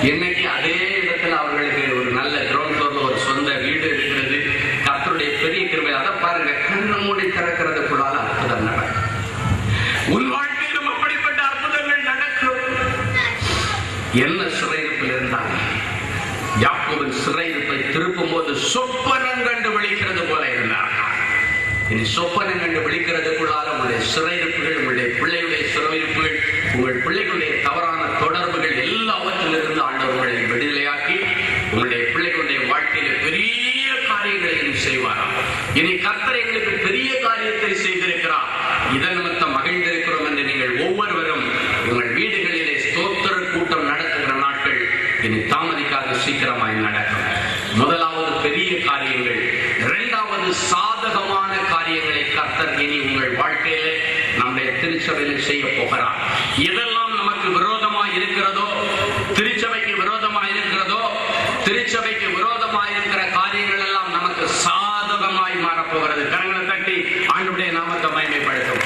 இன்னைக்கு அதே இடத்துல அவர்களுக்கு ஒரு நல்ல கிரவுண்ட் ஃப்ளோர்ல ஒரு சொந்த வீடு இருக்கிறது கர்த்தருடைய பெரிய கிருபை அதை பாருங்க கண்ணு மூடி திறக்கிறதுக்குள்ளால அற்புதம் நடக்கும் உன் வாழ்க்கையிலும் அப்படிப்பட்ட அற்புதங்கள் நடக்கும் என்ன சிறையிருப்பில் இருந்தாங்க யாக்கோபின் சிறையிருப்பை திருப்பும் போது சொப்பனம் கண்டு விழிக்கிறது போல இருந்தார் இனி சொப்பனம் கண்டு விழிக்கிறதுக்குள்ளால உங்களுடைய சிறையிருப்புகள் உங்களுடைய பிள்ளைகளுடைய சிறையிருப்புகள் உங்கள் பிள்ளைகளுடைய தவறான தொடர்புகள் எல்லாவற்றிலிருந்து ஆண்டவர் உங்களை விடுதலையாக்கி உங்களுடைய பிள்ளைகளுடைய வாழ்க்கையில பெரிய காரியங்களையும் செய்வாராம் இனி கர்த்தர் எங்களுக்கு பெரிய காரியத்தை செய்திருக்கிறார் இதன் நிமித்தம் மகிழ்ந்திருக்கிறோம் என்று நீங்கள் ஒவ்வொருவரும் உங்கள் வீடுகளிலே ஸ்தோத்திர கூட்டம் நடத்துகிற நாட்கள் இனி தாமதிக்காத சீக்கிரமாய் நடக்கும் முதலாவது பெரிய காரியங்கள் இரண்டாவது சாதகமான காரியங்களை கர்த்தர் இனி உங்கள் வாழ்க்கையிலே நம்முடைய திருச்சபையில செய்ய போகிறார் எதெல்லாம் நமக்கு விரோதமா இருக்கிறதோ திருச்சபைக்கு விரோதமா இருக்கிறதோ திருச்சபைக்கு விரோதமா இருக்கிற காரியங்கள் எல்லாம் நமக்கு சாதகமாய் மாறப்போகிறது கரங்களை தட்டி ஆண்டுடைய நாமத்தை மகிமைப்படுத்தும்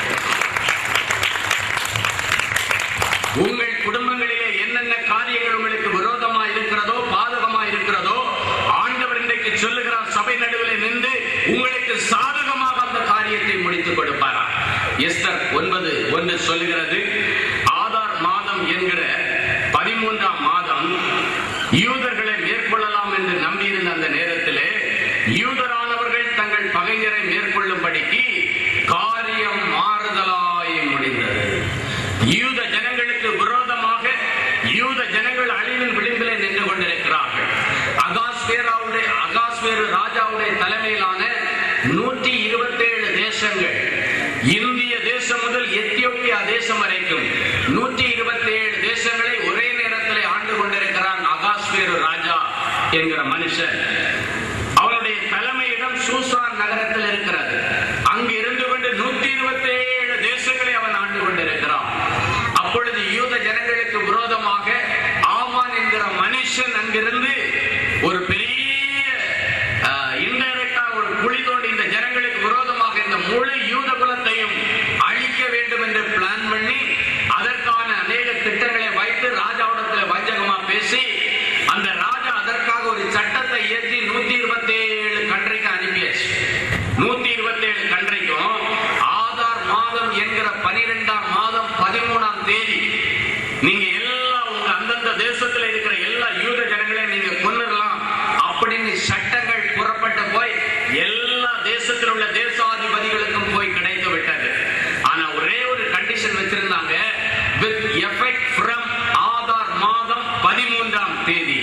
உங்கள் குடும்பங்களிலே என்னென்ன காரியங்கள் உங்களுக்கு விரோதமா இருக்கிறதோ பாதகமா இருக்கிறதோ ஆண்டவர் இன்றைக்கு சொல்லுகிறார் சபை நடுவில் நின்று உங்களுக்கு சாதகமாக அந்த காரியத்தை முடித்துக் கொடுப்பாரா எஸ்தர் ஒன்பது ஒன்று சொல்லுகிறது ஆதார் மாதம் என்கிற பதிமூன்றாம் மாதம் யூதர்களை மேற்கொள்ளலாம் என்று நம்பியிருந்த அந்த நேரத்திலே யூதரானவர்கள் தங்கள் பகைஞரை மேற்கொள்ளும்படிக்கு காரியம் மாறுதலாய் முடிந்தது யூத ஜனங்களுக்கு விரோதமாக யூத ஜனங்கள் அழிவின் விளிம்பிலே நின்று கொண்டிருக்கிறார்கள் அகாஸ்வேராவுடைய அகாஸ்வேரு ராஜாவுடைய தலைமையிலான நூற்றி இருபத்தேழு தேசங்கள் இந்திய தேசம் முதல் எத்தியோப்பியா தேசம் வரைக்கும் நூற்றி இருபத்தேழு தேசங்களை ஒரே நேரத்தில் ஆண்டு கொண்டிருக்கிறான் அகாஸ்வேரு ராஜா என்கிற மனுஷன் அவனுடைய தலைமையிடம் சூசான் நகரத்தில் இருக்கிறது அங்கு இருந்து கொண்டு நூற்றி இருபத்தி ஏழு தேசங்களை அவன் ஆண்டு கொண்டிருக்கிறான் அப்பொழுது யூத ஜனங்களுக்கு விரோதமாக ஆமான் என்கிற மனுஷன் அங்கிருந்து ஒரு பெரிய இன்டைரக்டா ஒரு குழி தோண்டி இந்த ஜனங்களுக்கு விரோதமாக இந்த முழு யூத குலத்தையும் அழிக்க வேண்டும் என்று பிளான் பண்ணி அதற்கான அநேக திட்டங்களை வைத்து ராஜாவிடத்தில் வஞ்சகமா பேசி அந்த ராஜா அதற்காக ஒரு சட்டத்தை இயற்றி நூத்தி இருபத்தி ஏழு கன்றைக்கு அனுப்பியாச்சு நூத்தி இருபத்தி ஏழு கன்றைக்கும் ஆதார் மாதம் என்கிற பனிரெண்டாம் மாதம் பதிமூணாம் தேதி நீங்க எல்லா உங்க அந்தந்த தேசத்துல இருக்கிற எல்லா யூத ஜனங்களையும் நீங்க கொன்னுடலாம் அப்படின்னு சட்டங்கள் புறப்பட்டு போய் எல்லா தேசத்தில் உள்ள தேசாதிபதிகளுக்கும் போய் கிடைத்து விட்டது ஆனா ஒரே ஒரு கண்டிஷன் வச்சிருந்தாங்க வித் எஃபெக்ட் ஃப்ரம் ஆதார் மாதம் பதிமூன்றாம் தேதி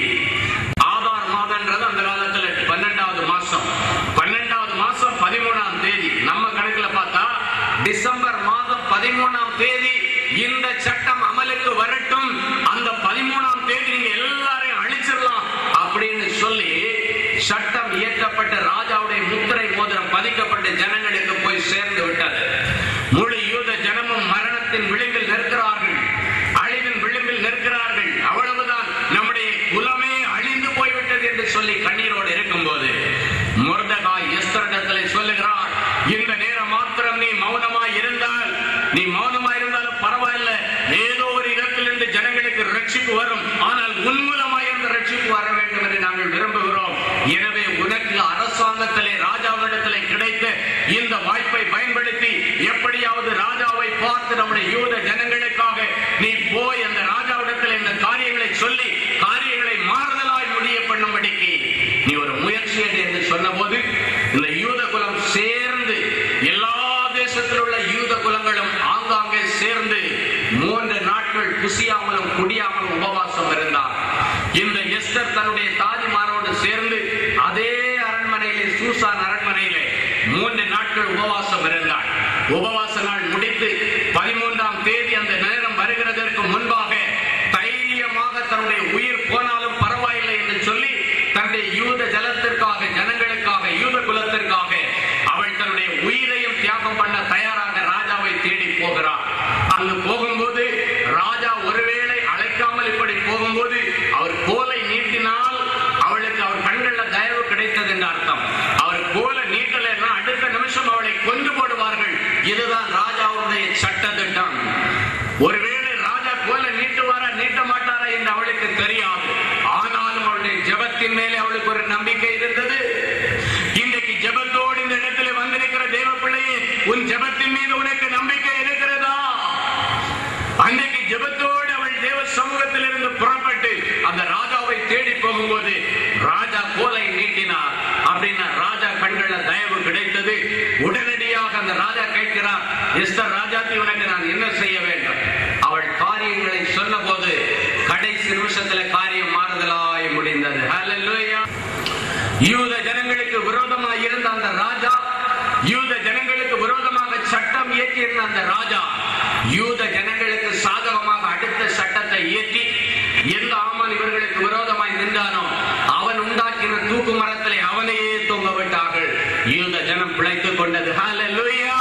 ஆதார் மாதம்ன்றது அந்த காலத்துல பன்னெண்டாவது மாசம் பன்னெண்டாவது மாசம் பதிமூணாம் தேதி நம்ம கணக்குல பார்த்தா டிசம்பர் மாதம் பதிமூணாம் தேதி இந்த சட்டம் அமலுக்கு வரட்டும் அந்த பதிமூணாம் தேதி நீங்க எல்லாரையும் அழிச்சிடலாம் அப்படின்னு சொல்லி சட்டம் இயற்றப்பட்ட ராஜாவுடைய முத்திரை மோதிரம் பதிக்கப்பட்ட ஜனங்களுக்கு போய் சேர்ந்து விட்டது முழு யூத ஜனமும் மரணத்தின் விளிம்பில் நிற்கிறார்கள் அழிவின் விளிம்பில் நிற்கிறார்கள் அவ்வளவுதான் நம்முடைய குலமே அழிந்து போய்விட்டது என்று சொல்லி கண்ணீரோடு இருக்கும்போது முர்தகாய் எஸ்தரிடத்தில் சொல்லுகிறார் இந்த நேரம் மாத்திரம் நீ மௌனமாய் இருந்தால் நீ மௌனமாய் இருந்தாலும் பரவாயில்ல ஏதோ ஒரு இடத்திலிருந்து ஜனங்களுக்கு ரட்சிப்பு வரும் ஆனால் உன்மூலமாய் அந்த ரட்சிப்பு வர வேண்டும் என்று நாங்கள் விரும்புகிறோம் எனவே உனக்கு அரசாங்கத்திலே ராஜாவிடத்திலே கிடைத்த இந்த வாய்ப்பை பயன்படுத்தி எப்படியாவது ராஜாவை பார்த்து நம்முடைய யூத ஜனங்களுக்காக நீ போய் அந்த ராஜாவிடத்தில் இந்த காரியங்களை சொல்லி காரியங்களை மாறுதலாய் முடிய பண்ணும்படிக்கு நீ ஒரு முயற்சி எடு என்று சொன்னபோது இந்த யூத குலம் சேர்ந்து எல்லா தேசத்தில் உள்ள யூத குலங்களும் ஆங்காங்கே சேர்ந்து மூன்று நாட்கள் குசியாமலும் குடியாமலும் உபவாசம் இருந்தார் இந்த எஸ்தர் தன்னுடைய தாதிமாரோடு சேர்ந்து அதே அரண்மனையிலே சூசான் அரண்மனையிலே மூன்று நாட்கள் உபவாசம் இருந்தாள் உபவாச நாள் முடித்து பதிமூன்றாம் தேதி அந்த நேரம் வருகிறதற்கு முன்பாக தைரியமாக தன்னுடைய உயிர் போனாலும் பரவாயில்லை என்று சொல்லி தன்னுடைய யூத ஜலத்திற்காக ஜனங்களுக்காக யூத குலத்திற்காக அவள் தன்னுடைய உயிரையும் தியாகம் பண்ண தயாராக ராஜாவை தேடி போகிறார் அங்கு போகும்போது ராஜா ஒருவேளை அழைக்காமல் இப்படி போகும்போது அவர் கோலை நீட்டினால் அவளுக்கு அவர் கண்கள்ல தயவு கிடைத்தது என்று அர்த்தம் அவர் கோலை நீட்டலைன்னா அடுத்த நிமிஷம் அவளை கொண்டு போடுவார்கள் இதுதான் ராஜாவுடைய சட்டம் எஸ்தர் ராஜாத்தி உனக்கு நான் என்ன செய்ய வேண்டும் அவள் காரியங்களை சொன்னபோது கடைசி நிமிஷத்துல காரியம் மாறுதலாய் முடிந்தது ஹalleluya யூத ஜனங்களுக்கு விரோதமாக இருந்த அந்த ராஜா யூத ஜனங்களுக்கு விரோதமாக சட்டம் இயற்றியிருந்த அந்த ராஜா யூத ஜனங்களுக்கு சாதகமாக அடுத்த சட்டத்தை இயற்றி எந்த ஆமன் இவர்களுக்கு விரோதமாய் நின்றானோ அவன் உண்டாக்கின தூக்கு மரத்திலே அவனையே தொங்க விட்டார்கள் யூத ஜனம் பிழைத்துக் கொண்டது ஹalleluya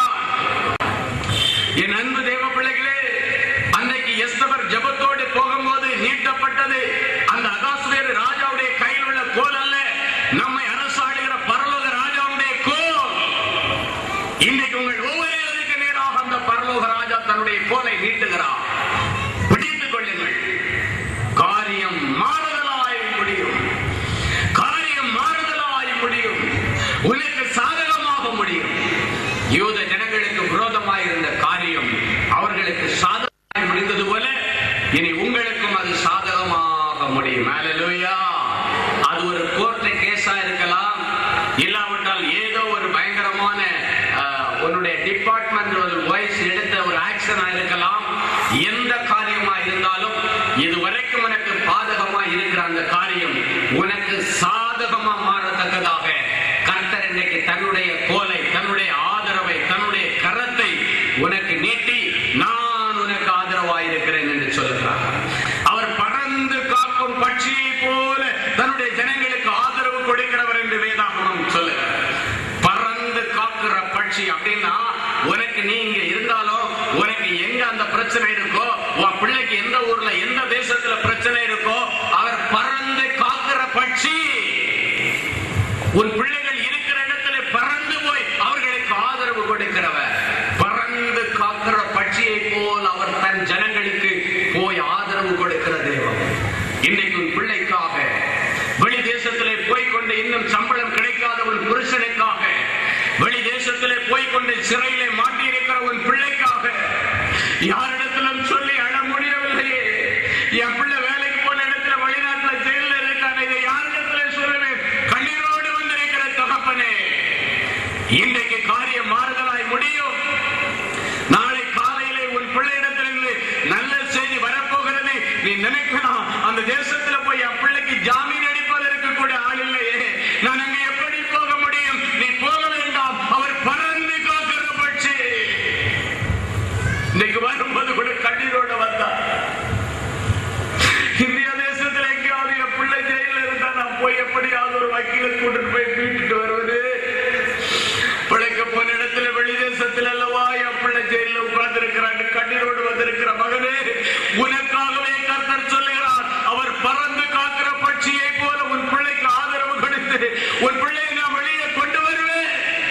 என் அன்பு தேவ பிள்ளைகளே அன்னைக்கு எஸ்தவர் ஜெபத்தோடு போகும்போது நீட்டப்பட்டது அந்த அகாசுவேறு ராஜாவுடைய கையில் உள்ள கோல் அல்ல நம்மை அரசாடுகிற பரலோக ராஜாவுடைய கோல் இன்றைக்கு உங்கள் ஒவ்வொருவருக்கு நேராக அந்த பரலோக ராஜா தன்னுடைய கோலை நீட்டுகிறார் பிடித்துக் கொள்ளுங்கள் காரியம் மாறுதலாய் முடியும் காரியம் மாறுதலாய் முடியும் உனக்கு சாதகமாக முடியும் யூத ஜனங்களுக்கு விரோதமாய் இருந்த காரியம் அவர்களுக்கு சாதகமாய் முடிந்தது போல இனி உங்களுக்கும் அது சாதகமாக முடியும் ஹalleluya அது ஒரு கோர்ட் கேஸா இருக்கலாம் இல்லாவிட்டால் ஏதோ ஒரு பயங்கரமான அஹ், உன்னுடைய டிபார்ட்மெண்ட் ஒரு வாய்ஸ் எடுத்த ஒரு ஆக்ஷனா இருக்கலாம் எந்த காரியமா இருந்தாலும் இதுவரைக்கும் உனக்கு பாதகமா இருக்கிற அந்த காரியம் உனக்கு சாதகமா மாறத்தக்கதாக கர்த்தர் இன்னைக்கு தன்னுடைய கோலை தன்னுடைய ஆதரவை தன்னுடைய கரத்தை உனக்கு நீட்டி நான் உனக்கு ஆதரவாய் இருக்கிறேன் என்று சொல்லுகிறார் அவர் பறந்து காக்கும் பட்சியை போல தன்னுடைய ஜனங்களுக்கு ஆதரவு கொடுக்கிறவர் என்று வேதாகமம் சொல்லுகிறார் பறந்து காக்குற பட்சி அப்படின்னா உனக்கு நீ இங்க இருந்தாலும் உனக்கு எங்க அந்த பிரச்சனை இருக்கோ உன் பிள்ளைக்கு எந்த ஊர்ல எந்த தேசத்துல பிரச்சனை இருக்கோ அவர் பறந்து காக்குற பட்சி உன் பிள்ளைகள் இருக்கிற இடத்துல பறந்து போய் அவர்களுக்கு ஆதரவு கொடுக்கிறவர் பறந்து காக்கிற பட்சியை போல் அவர் தன் ஜனங்களுக்கு போய் ஆதரவு கொடுக்கிற தெய்வம் இன்னைக்கு உன் பிள்ளைக்காக வெளி தேசத்திலே போய்க்கொண்டு இன்னும் சம்பளம் கிடைக்காத உன் புருஷனுக்காக வெளி தேசத்திலே போய்க்கொண்டு சிறையிலே மாட்டியிருக்கிற உன் பிள்ளைக்காக யாரிடத்திலும் சொல்லி அழ முடியவில்லையே என் பிள்ளை வேலைக்கு போன இடத்துல வெளிநாட்டுல ஜெயில இருக்கான இதை யாரிடத்துல சொல்லுவேன் கண்ணீரோடு வந்திருக்கிற தகப்பனே இன்றைக்கு காரியம் மாறுதலாய் முடியும் நாளை காலையிலே உன் பிள்ளையிடத்திலிருந்து நல்ல செய்தி வரப்போகிறது நீ நினைக்கலாம் அந்த தேசத்துல போய் என் பிள்ளைக்கு ஜாமீன் அடிப்பதற்கு கூட ஆள் இல்லையே நான் அங்க எப்படி போக முடியும் நீ போக வேண்டாம் அவர் பறந்து காக்கிற பட்சி இன்னைக்கு வரும்போது கூட கண்ணீரோட வந்தார் இந்திய தேசத்துல எங்கேயாவது என் பிள்ளை ஜெயில இருந்தா நான் போய் எப்படியாவது ஒரு வக்கீல கூட்டிட்டு போய் மீட்டுட்டு வருவது பிழைக்க போன இடத்துல வெளி தேசத்துல அல்லவா என் பிள்ளை ஜெயில உட்கார்ந்து இருக்கிறாங்க கண்ணீரோடு வந்திருக்கிற மகனே உனக்காகவே கர்த்தர் சொல்லுகிறார் அவர் பறந்து காக்கிற பட்சியை போல உன் பிள்ளைக்கு ஆதரவு கொடுத்து உன் பிள்ளையை நான் வெளியே கொண்டு வருவேன்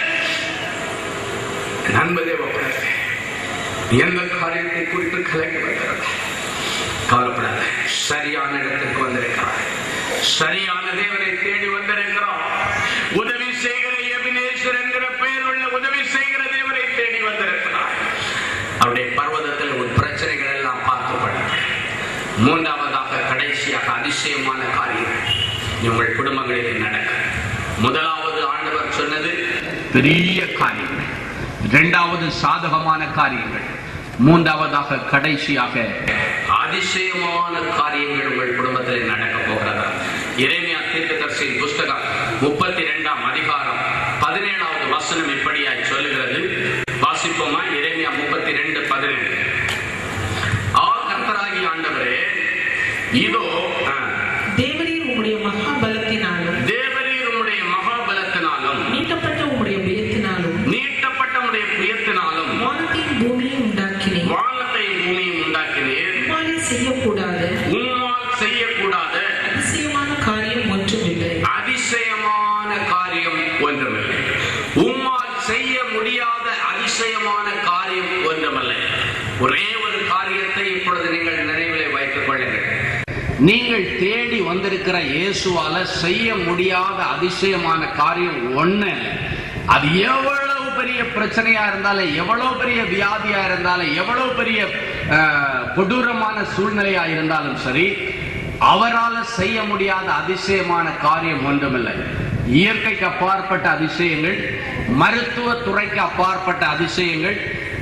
நண்பதே பிள்ளை எந்த காரியத்தை குறித்து கலங்கி வருகிறது கவலைப்படாத சரியான இடத்திற்கு வந்திருக்கிறார் சரியான தேவனை தேடி வந்திருக்கிறார் உதவி செய்கிற எபினேஸ்வர் என்கிற பெயர் உள்ள உதவி செய்கிற தேவனை தேடி வந்திருக்கிறார் அவருடைய பர்வதத்தில் உன் பிரச்சனைகள் எல்லாம் பார்க்கப்படும் மூன்றாவதாக கடைசியாக அதிசயமான காரியங்கள் உங்கள் குடும்பங்களில் நடக்கும் முதலாவது ஆண்டவர் சொன்னது பெரிய காரியங்கள் இரண்டாவது சாதகமான காரியங்கள் மூன்றாவதாக கடைசியாக அதிசயமான காரியங்கள் உங்கள் குடும்பத்தில் நடக்க போகிறதா இறைமையா தீர்க்கதரிசியின் புஸ்தகம் முப்பத்தி இரண்டாம் அதிகாரம் பதினேழாவது வசனம் இப்படியாய் சொல்லுகிறது வாசிப்போமா இறைமையா முப்பத்தி ரெண்டு பதினேழு ஆ கர்த்தராகி ஆண்டவரே இதோ ஆ, தேவரீர் உம்முடைய மகாபலத்தினாலும் தேவரீர் உம்முடைய மகாபலத்தினாலும் நீட்டப்பட்ட உம்முடைய புயத்தினாலும் நீட்டப்பட்ட உடைய புயத்தினாலும் வானத்தையும் பூமியையும் உண்டாக்கினேன் வானத்தை பூமியும் உண்டாக்கினீர் உம்மாலே செய்யக்கூடாத உம்மால் செய்யக்கூடாத அதிசயமான காரியம் ஒன்றுமில்லை அதிசயமான காரியம் ஒன்றுமில்லை உம்மால் செய்ய முடியாத அதிசயமான காரியம் ஒன்றுமில்லை ஒரே ஒரு காரியத்தை இப்பொழுது நீங்கள் நினைவிலே வைத்துக் கொள்ளுங்கள் நீங்கள் தேடி வந்திருக்கிற இயேசுவால செய்ய முடியாத அதிசயமான காரியம் ஒண்ணு அது எவ்வளவு பெரிய பிரச்சனையா இருந்தாலும் எவ்வளவு பெரிய வியாதியா இருந்தாலும் எவ்வளவு பெரிய அஹ், கொடூரமான சூழ்நிலையா இருந்தாலும் சரி அவரால செய்ய முடியாத அதிசயமான காரியம் ஒன்றுமில்லை இயற்கைக்கு அப்பாற்பட்ட அதிசயங்கள் மருத்துவ துறைக்கு அப்பாற்பட்ட அதிசயங்கள்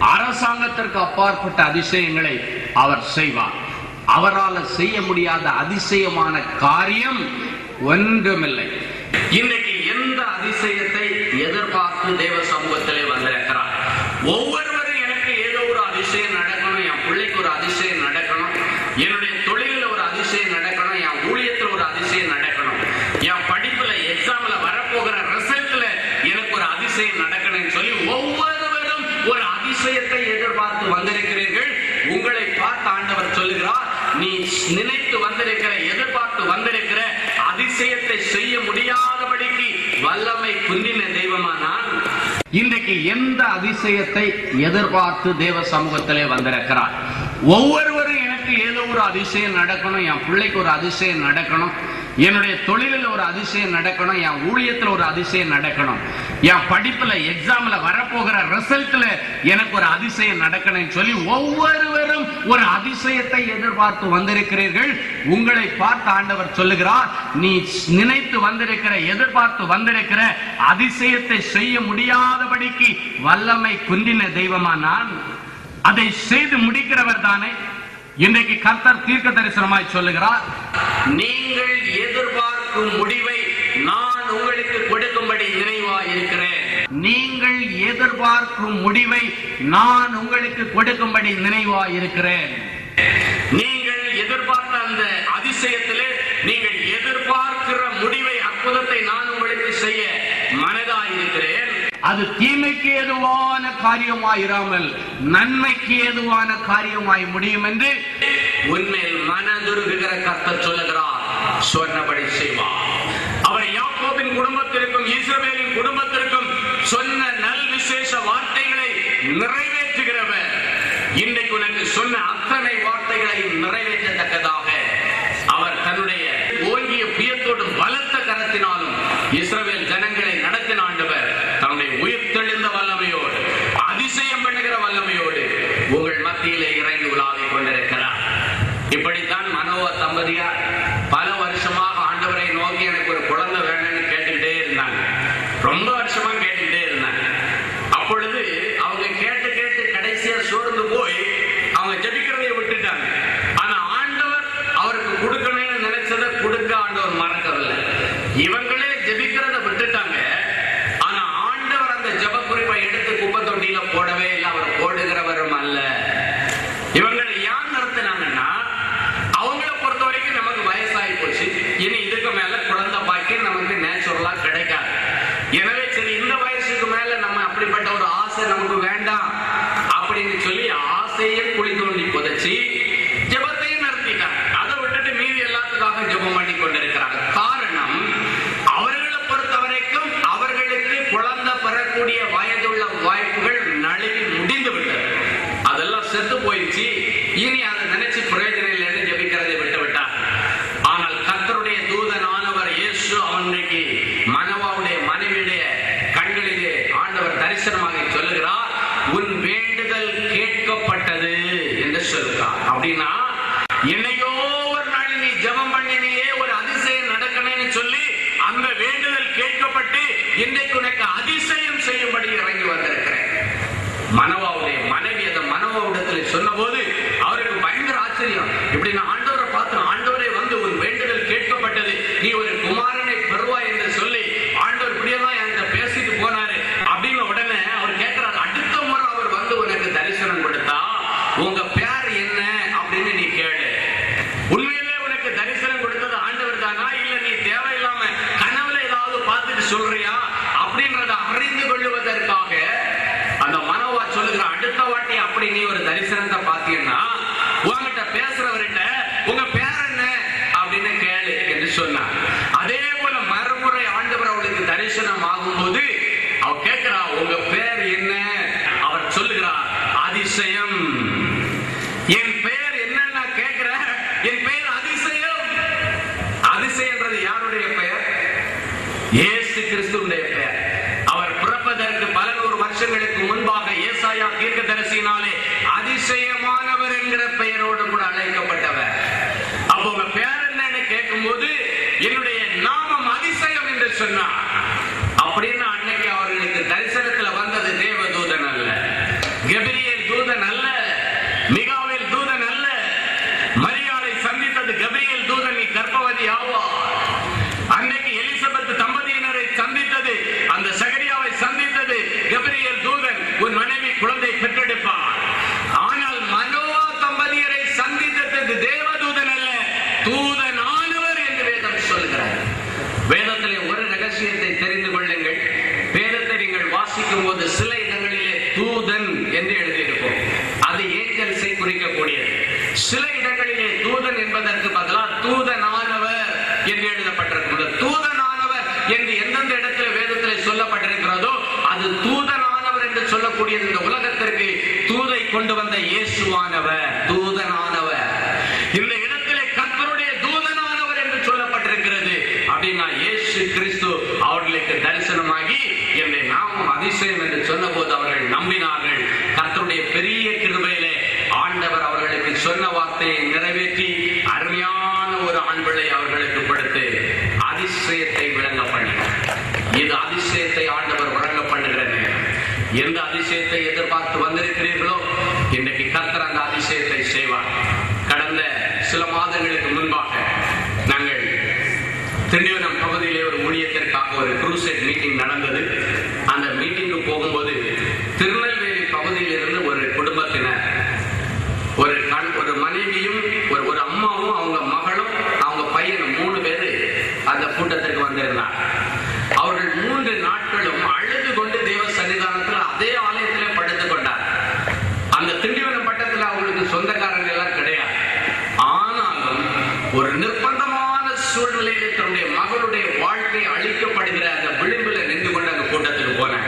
அரசாங்கத்திற்கு அப்பாற்பட்ட அதிசயங்களை அவர் செய்வார் அவரால் செய்ய முடியாத அதிசயமான காரியம் ஒன்றுமில்லை இன்றைக்கு எந்த அதிசயத்தை எதிர்பார்த்து தேவ சமூகத்திலே வந்திருக்கிறார் ஒவ்வொருவரும் எனக்கு ஏதோ ஒரு அதிசயம் நடக்கணும் என் பிள்ளைக்கு ஒரு அதிசயம் நடக்கணும் என்னுடைய தொழிலில் ஒரு அதிசயம் நடக்கணும் என் ஊழியத்தில் ஒரு அதிசயம் நடக்கணும் என் படிப்புல எக்ஸாம்ல வரப்போகிற ரிசல்ட்ல எனக்கு ஒரு அதிசயம் நடக்கணும்னு சொல்லி ஒவ்வொருவரும் ஒரு அதிசயத்தை எதிர்பார்த்து வந்திருக்கிறீர்கள் உங்களை பார்த்து ஆண்டவர் சொல்லுகிறார் நீ நினைத்து வந்திருக்கிற எதிர்பார்த்து வந்திருக்கிற அதிசயத்தை செய்ய முடியாதபடிக்கு வல்லமை குந்தின தெய்வமா நான் இன்றைக்கு எந்த அதிசயத்தை எதிர்பார்த்து தேவ சமூகத்திலே வந்திருக்கிறார் ஒவ்வொருவரும் எனக்கு ஏதோ ஒரு அதிசயம் நடக்கணும் என் பிள்ளைக்கு ஒரு அதிசயம் நடக்கணும் என்னுடைய தொழிலில் ஒரு அதிசயம் நடக்கணும் என் ஊழியத்தில் ஒரு அதிசயம் நடக்கணும் என் படிப்புல எக்ஸாம்ல வரப்போகிற ரிசல்ட்ல எனக்கு ஒரு அதிசயம் நடக்கணும்னு சொல்லி ஒவ்வொருவரும் ஒரு அதிசயத்தை எதிர்பார்த்து வந்திருக்கிறீர்கள் உங்களை பார்த்து ஆண்டவர் சொல்லுகிறார் நீ நினைத்து வந்திருக்கிற எதிர்பார்த்து வந்திருக்கிற அதிசயத்தை செய்ய முடியாதபடிக்கு வல்லமை குந்தின தெய்வமா நான் அதை செய்து முடிக்கிறவர் தானே இன்றைக்கு கர்த்தர் தீர்க்க தரிசனமாய் சொல்லுகிறார் நீங்கள் எதிர்பார்க்கும் முடிவை நான் உங்களுக்கு கொடுக்கும்படி நினைவாய் இருக்கிறேன் நீங்கள் எதிர்பார்க்கும் முடிவை நான் உங்களுக்கு கொடுக்கும்படி நினைவாய் இருக்கிறேன் நீங்கள் எதிர்பார்த்த அந்த அதிசயத்திலே நீங்கள் எதிர்பார்க்கிற முடிவை அற்புதத்தை நான் உங்களுக்கு செய்ய மனதாய் இருக்கிறேன் அது தீமைக்கு ஏதுவான காரியமாயிராமல் நன்மைக்கு ஏதுவான காரியமாய் முடியும் என்று உண்மையில் மனதுருகுகிற கர்த்தர் சொல்லுகிறார் சொன்னபடி செய்வார் அவர் யாக்கோபின் குடும்பத்திற்கும் இஸ்ரவேலின் குடும்பத்திற்கும் சொன்ன நல் விசேஷ வார்த்தைகளை நிறைவேற்றுகிறவர் இன்றைக்கு உனக்கு சொன்ன அத்தனை வார்த்தைகளை நிறைவேற்றத்தக்கதாக அவர் தன்னுடைய ஓங்கிய புயத்தோடும் பலத்த கரத்தினாலும் இஸ்ரவேல் ஜனங்களை நடத்தின ஆண்டவர் தன்னுடைய உயிர் தெளிந்த வல்லமையோடு அதிசயம் பண்ணுகிற வல்லமையோடு உங்கள் மத்தியிலே இறங்கி உலாவிக் கொண்டிருக்கிறார் இப்படித்தான் மனோவ தம்பதியார் பல வருஷமாக ஆண்டவரை நோக்கி எனக்கு ஒரு குழந்தை வேணும்னு கேட்டுக்கிட்டே இருந்தாங்க ரொம்ப வருஷமா கேட்டுக்கிட்டே இருந்தாங்க அப்பொழுது அவங்க கேட்டு கேட்டு கடைசியா சோர்ந்து போய் அவங்க ஜெபிக்கிறதை விட்டுட்டாங்க ஆனா ஆண்டவர் அவருக்கு கொடுக்கணும்னு நினைச்சதை கொடுக்க ஆண்டவர் மறக்கவில்லை இவங்களே ஜெபிக்கிறத விட்டுட்டாங்க ஆனா ஆண்டவர் அந்த ஜெப குறிப்பை எடுத்து குப்பை தொட்டியில போடவே இல்லை அவர் போடுகிறவரும் அல்ல இவங்களை யார் நடத்தினாங்கன்னா அவங்கள பொறுத்த வரைக்கும் நமக்கு வயசாகி போச்சு இனி இதுக்கு மேல குழந்தை பாக்கியம் நமக்கு நேச்சுரலா கிடைக்காது எனவே சரி இந்த வயசுக்கு மேல நம்ம அப்படிப்பட்ட ஒரு ஆசை நமக்கு வேண்டாம் அப்படின்னு சொல்லி ஆசையும் குழி தோண்டி புதைச்சி ஜெபத்தையும் நடத்திட்டாங்க அதை விட்டுட்டு மீதி எல்லாத்துக்காக ஜெபம் பண்ணி கொண்டிருக்கிறாங்க காரணம் அவர்களை பொறுத்த வரைக்கும் அவர்களுக்கு குழந்தை பெறக்கூடிய வயதுள்ள வாய்ப்புகள் நழுவி முடிந்து விட்டது அதெல்லாம் செத்து போயிடுச்சு இனி அதை நினைச்சு பிரயோஜனம் இல்லைன்னு ஜெபிக்கிறதை விட்டு விட்டார் ஆனால் கர்த்தருடைய தூதனானவர் இயேசு அவனுக்கு மனவாவுடைய மனைவியுடைய கண்களிலே ஆண்டவர் தரிசனமாக சொல்லுகிறார் உன் வேண்டுதல் கேட்கப்பட்டது என்று சொல்கிறார் அப்படின்னா என்னையோ ஒரு நாள் நீ ஜெபம் பண்ணினியே ஒரு அதிசயம் நடக்கணும்னு சொல்லி அந்த வேண்டுதல் கேட்கப்பட்டு இன்றைக்கு உனக்கு அதிசயம் செய்யும்படி இறங்கி வந்திருக்கிறேன் மனவாவுடைய மனைவி அந்த மனவாவிடத்தில் சொன்னபோது அவருக்கு பயங்கர ஆச்சரியம் இப்படி நான் ஆண்டவரை பார்த்து ஆண்டவரை வந்து உன் வேண்டுதல் கேட்கப்பட்டது நீ ஒரு குமாரனை பெறுவாய் என்று சொல்லி ஆண்டவர் இப்படியெல்லாம் என்கிட்ட பேசிட்டு போனாரு அப்படின்னு உடனே அவர் கேட்கிறாரு அடுத்த முறை அவர் வந்து உனக்கு தரிசனம் கொடுத்தா உங்க பேர் என்ன அப்படின்னு நீ கேளு உண்மையிலே உனக்கு தரிசனம் கொடுத்தது ஆண்டவர் தானா இல்ல நீ தேவையில்லாம கனவுல ஏதாவது பார்த்துட்டு சொல்றியா அப்படின்றத அறிந்து கொள்ளுவதற்காக அந்த மனோவா சொல்லுகிற அடுத்த வாட்டி அப்படி நீ ஒரு தரிசனத்தை பார்த்தீங்கன்னா உங்ககிட்ட பேசுறவர்கிட்ட உங்க பேர் என்ன அப்படின்னு கேளு என்று சொன்னார் அதே போல மறுமுறை ஆண்டவர் அவளுக்கு தரிசனம் ஆகும்போது அவ கேட்கிறா உங்க பேர் என்ன அவர் சொல்லுகிறார் அதிசயம் என் பெயர் என்னன்னு நான் கேட்கிறேன் என் பெயர் அதிசயம் அதிசயன்றது யாருடைய பெயர் இயேசு கிறிஸ்துடைய பெயர் அவர் பிறப்பதற்கு பல நூறு வருஷங்களுக்கு முன்பாக ஏசாயா தீர்க்கதரிசியினாலே அதிசயமானவர் என்கிற பெயரோடு கூட அழைக்கப்பட்டவர் அப்போ உங்க பேர் என்னன்னு கேட்கும்போது என்னுடைய நாமம் அதிசயம் என்று சொன்னார் அப்படின்னு அன்னைக்கு அவர்களுக்கு தரிசனத்துல வந்தது தேவதூதன் அல்ல கெபிரியல் வாசிக்கும் போது சில இடங்களிலே தூதன் என்று எழுதியிருக்கும் அது ஏஞ்சல்ஸை குறிக்கக்கூடியது சில இடங்களிலே தூதன் என்பதற்கு பதிலாக தூதனானவர் என்று எழுதப்பட்டிருக்கும் இந்த தூதனானவர் என்று எந்தெந்த இடத்துல வேதத்திலே சொல்லப்பட்டிருக்கிறதோ அது தூதனானவர் என்று சொல்லக்கூடியது இந்த உலகத்திற்கு தூதை கொண்டு வந்த இயேசுவானவர் தூதனானவர் இந்த இடத்திலே கர்த்தருடைய தூதனானவர் என்று சொல்லப்பட்டிருக்கிறது அப்படின்னா இயேசு கிறிஸ்து அவர்களுக்கு தரிசனமாகி என்னுடைய நாமம் அதிசயம் என்று சொன்னபோது அவர்கள் நம்பினார்கள் கர்த்தருடைய பெரிய கிருபையிலே ஆண்டவர் அவர்களுக்கு சொன்ன வார்த்தையை நிறைவேற்றி அருமையான ஒரு ஆண்பிளை அவர்களுக்கு கொடுத்து அதிசயத்தை விளங்க பண்ணினார் இது அதிசயத்தை ஆண்டவர் வழங்க பண்ணுகிற நேரம் எந்த அதிசயத்தை எதிர்பார்த்து வந்திருக்கிறீர்களோ இன்றைக்கு கர்த்தர் அந்த அதிசயத்தை செய்வார் கடந்த சில மாதங்களுக்கு முன்பாக நாங்கள் திண்டிவனம் பகுதியிலே ஒரு ஊழியத்திற்காக ஒரு குரூசெட் மீட்டிங் நடந்தது அந்த மீட்டிங்கு போகும்போது திருநெல்வேலி பகுதியிலிருந்து ஒரு குடும்பத்தினர் ஒரு கண் ஒரு மனைவியும் ஒரு ஒரு அம்மாவும் அவங்க மகளும் அவங்க பையனும் மூணு பேரு அந்த கூட்டத்திற்கு வந்திருந்தார் அவர்கள் மூன்று நாட்களும் அழுது கொண்டு தேவ சன்னிதானத்தில் அதே ஆலயத்திலே படுத்துக் கொண்டார் அந்த திண்டிவனம் பட்டத்தில் அவங்களுக்கு சொந்தக்காரங்க எல்லாம் கிடையாது ஆனாலும் ஒரு நிர்பந்தமான சூழ்நிலையிலே தன்னுடைய மகளுடைய வாழ்க்கை அழிக்கப்படுகிற அந்த விளிம்பில் நின்று கொண்டு அந்த கூட்டத்துக்கு போனாங்க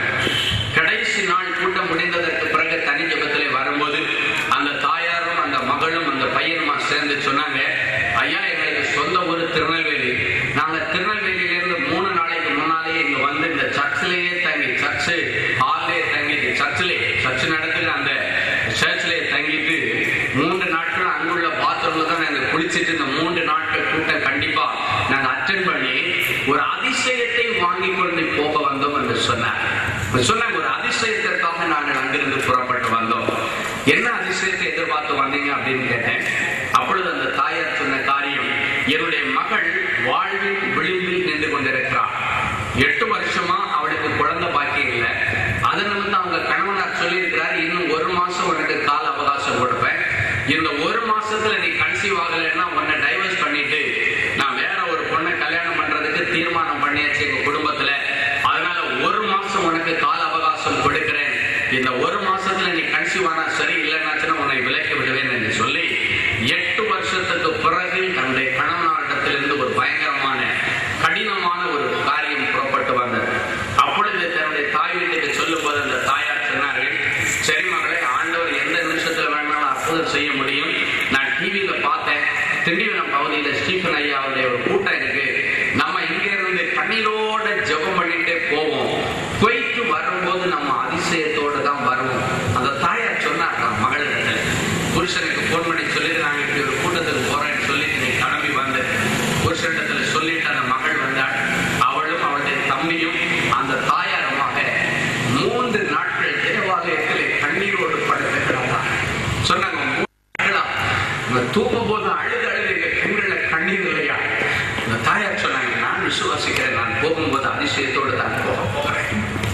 கடைசி நாள் கூட்டம் முடிந்ததற்கு பிறகு தனி ஜபத்திலே வரும்போது அந்த தாயாரும் அந்த மகளும் அந்த பையனுமா சேர்ந்து சொன்னாங்க ஐயா எங்களுக்கு சொந்த ஊர் திருநெல்வேலி நாங்க திருநெல்வேலியிலிருந்து மூணு நாளைக்கு முன்னாலேயே இங்க வந்து இந்த சர்ச்சிலேயே தங்கி சர்ச்சு ஹால்லே தங்கிட்டு சர்ச்சிலே சர்ச் நடத்துகிற அந்த சர்ச்சிலே தங்கிட்டு மூன்று நாட்கள் அங்குள்ள பாத்ரூம்ல தான் நாங்க குளிச்சிட்டு இந்த மூன்று நாட்கள் கூட்டம் கண்டிப்பா நாங்க அட்டன் பண்ணி ஒரு அதிசயத்தை வாங்கி கொண்டு போக வந்தோம் என்று சொன்னார் சொன்னாங்க ஒரு அதிசயத்திற்காக நாங்கள் அங்கிருந்து புறப்பட்டு வந்தோம் என்ன அதிசயத்தை எதிர்பார்த்து வந்தீங்க அப்படின்னு கேட்டேன் அப்பொழுது அந்த தாயார் சொன்ன காரியம் என்னுடைய மகள் வாழ்வின் விளிம்பில் நின்று கொண்டிருக்கிறார் எட்டு வருஷமா அவளுக்கு குழந்தை பாக்கியம் இல்லை அதன் நிமித்தம் அவங்க கணவனார் சொல்லியிருக்கிறார் இன்னும் ஒரு மாசம் உனக்கு கால அவகாசம் கொடுப்பேன் இந்த ஒரு மாசத்துல நீ கன்சீவ் ஆகலைன்னா உன்னை டைவர்ஸ் பண்ணிட்டு நான் வேற ஒரு பொண்ணை கல்யாணம் பண்றதுக்கு தீர்மானம் பண்ணியாச்சு எங்க குடும்பத்துல அதனால ஒரு மாசம் உனக்கு கால அவகாசம் கொடுக்கிறேன் இந்த ஒரு மாசத்துல நீ கன்சீவ் ஆனா சரி இல்லைன்னாச்சுன்னா உன்னை விலக்கி விடுவேன் என்று சொல்லி எட்டு வருஷத்துக்கு பிறகு தன்னுடைய கணவனாரிடத்திலிருந்து ஒரு பயங்கரமான கடினமான ஒரு காரியம் புறப்பட்டு வந்தது அப்பொழுது தன்னுடைய தாய் வீட்டுக்கு சொல்லும் போது அந்த தாயார் சொன்னார்கள் சரி மகளே ஆண்டவர் எந்த நிமிஷத்துல வேணாலும் அற்புதம் செய்ய முடியும் நான் டிவியில பார்த்தேன் திண்டிவனம் பகுதியில ஸ்டீஃபன் ஐயாவுடைய ஒரு கூட்டம் இருக்கு நம்ம இங்க இருந்து கண்ணீரோட ஜெபம் பண்ணிட்டே போவோம் போயிட்டு வரும்போது நம்ம அதிசயத்தோட தான் வருவோம் அந்த தாயார் சொன்னார் மகளிடத்துல புருஷனுக்கு போன் பண்ணி சொல்லி நாங்க இப்படி ஒரு கூட்டத்துக்கு போறேன்னு சொல்லி நீ கிளம்பி வந்து புருஷனிடத்துல சொல்லிட்டு அந்த மகள் வந்தாள் அவளும் அவளுடைய தம்பியும் அந்த தாயாருமாக மூன்று நாட்கள் தேவாலயத்திலே கண்ணீரோடு படுத்துக்கிறாரா சொன்னாங்க மூன்று நாட்களா நம்ம தூக்கும் போது அழுது அழுது எங்க கண்கள்ல கண்ணீர் இல்லையா அந்த தாயார் சொன்னாங்க நான் விசுவாசிக்கிறேன் நான் போகும்போது அதிசயத்தோடு தான் போக போகிறேன்